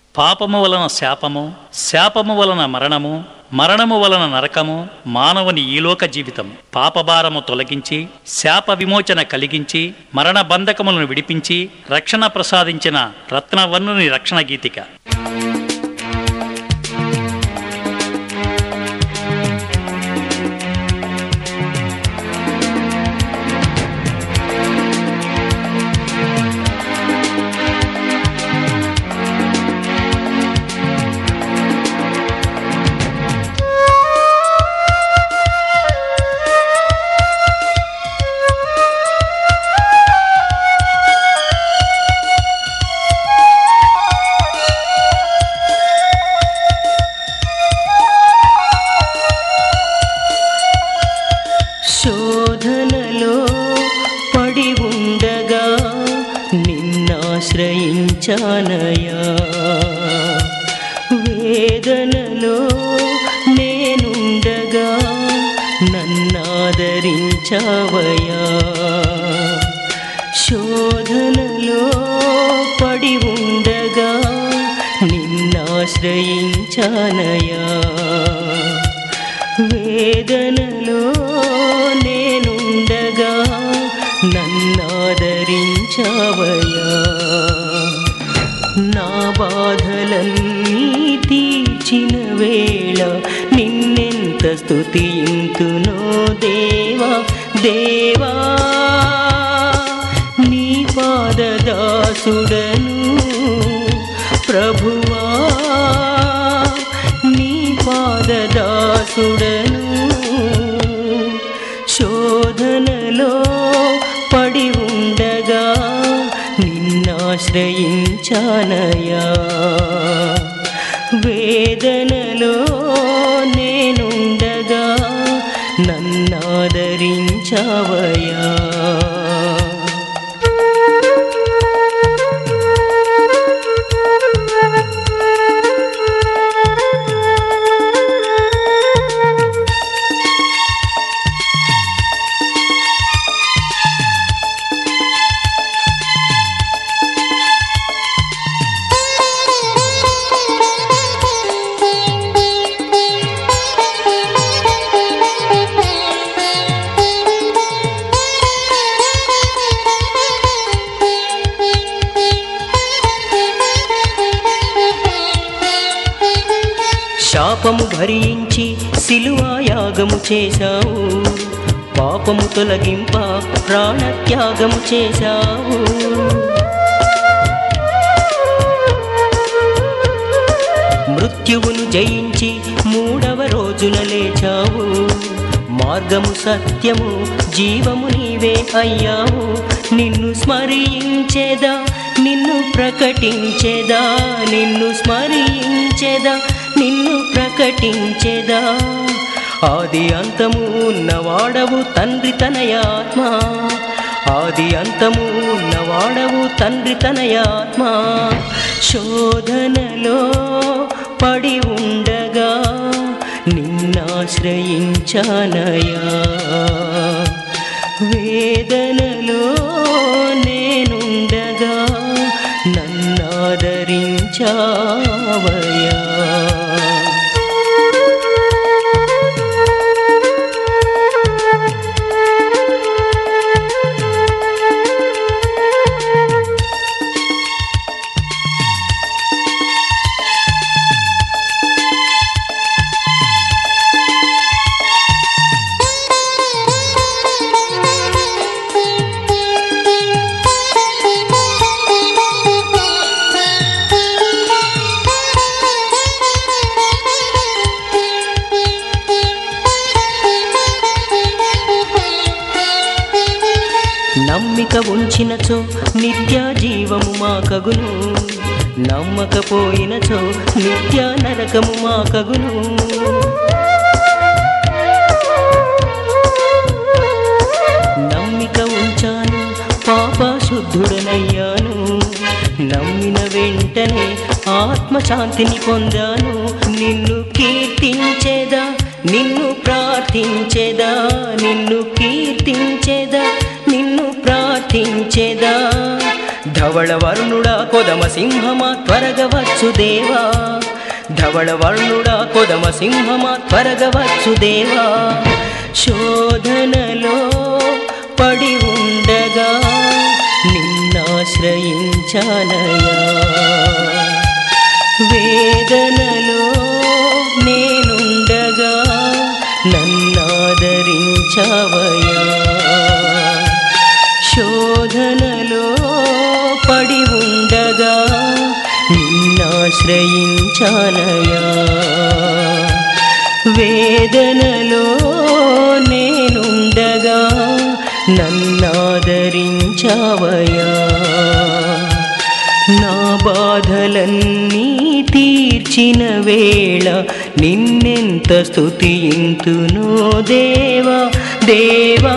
పాపము వలన శాపము శాపము వలన మరణము మరణము వలన నరకము మానవుని ఈలోక జీవితం పాపభారము తొలగించి శాప విమోచన కలిగించి మరణ బంధకములను విడిపించి రక్షణ ప్రసాదించిన రత్నవర్ణుని రక్షణ గీతిక శోధనలో పడి ఉండగా నిన్నాశ్రయించానయా వేదనలో నేనుండగా నన్నాదరించావయా శోధనలో పడి ఉండగా నిన్నాశ్రయించానయా వేదనలో నేనుండగా నన్నాదరించావయా నా బాధలన్నీ తీర్చిన వేళ నిన్నెంత స్తుతింతునో దేవా దేవా నీ పాదదాసుడను ప్రభువా నీ పాదదాసుడను శోధనలో పడి ఉండగా నిన్నాశ్రయించానయా వేదనలో నేనుండగా నన్నాదరించావయా శాపము భరించి సిలువాయాగము చేశావు పాపము తొలగింప ప్రాణత్యాగము చేశావు మృత్యువును జయించి మూడవ రోజున లేచావు మార్గము సత్యము జీవము నీవే అయ్యావు నిన్ను స్మరించేదా నిన్ను ప్రకటించేదా నిన్ను స్మరించేదా నిన్ను ప్రకటించేదా ఆది అంతము ఉన్నవాడవు తండ్రి తనయాత్మ ఆది అంతము ఉన్నవాడవు తండ్రి తనయాత్మ శోధనలో పడి ఉండగా నిన్నాశ్రయించానయా వేదనలో నేనుండగా నన్నాదరించావయా నమ్మిక ఉంచినచో నిత్య జీవము మా కగును నమ్మకపోయినచో నిత్య నరకము మా కగును నమ్మిక ఉంచాను పాప శుద్ధుడనయ్యాను నమ్మిన వెంటనే ఆత్మశాంతిని పొందాను నిన్ను కీర్తించేదా నిన్ను ప్రార్థించేదా నిన్ను కీర్తించేదా నిన్ను ప్రార్థించేదా ధవళ వర్ణుడా కొదమ సింహమా త్వరగా వచ్చు దేవా ధవళ వర్ణుడా కొదమ సింహమా త్వరగా వచ్చు దేవా శోధనలో పడి ఉండగా నిన్నాశ్రయించానయా వేదనలో నేనుండగా నన్నాదరించవయా శోధనలో పడి ఉండగా నిన్నాశ్రయించానయా వేదనలో నేనుండగా నన్నాదరించవయా నా బాధలన్నీ తీర్చిన వేళ నిన్నెంత స్తుతింతునో దేవా దేవా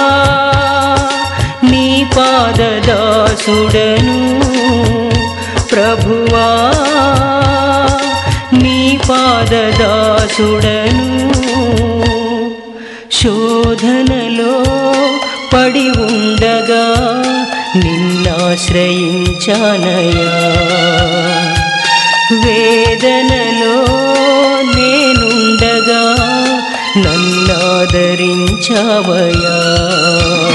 నీ పాదదాసుడను ప్రభువా నీ పాదదాసుడను శోధనలో పడి ఉండగా నిన్నాశ్రయించానయా వేదనలో నేనుండగా నన్నాదరించవయా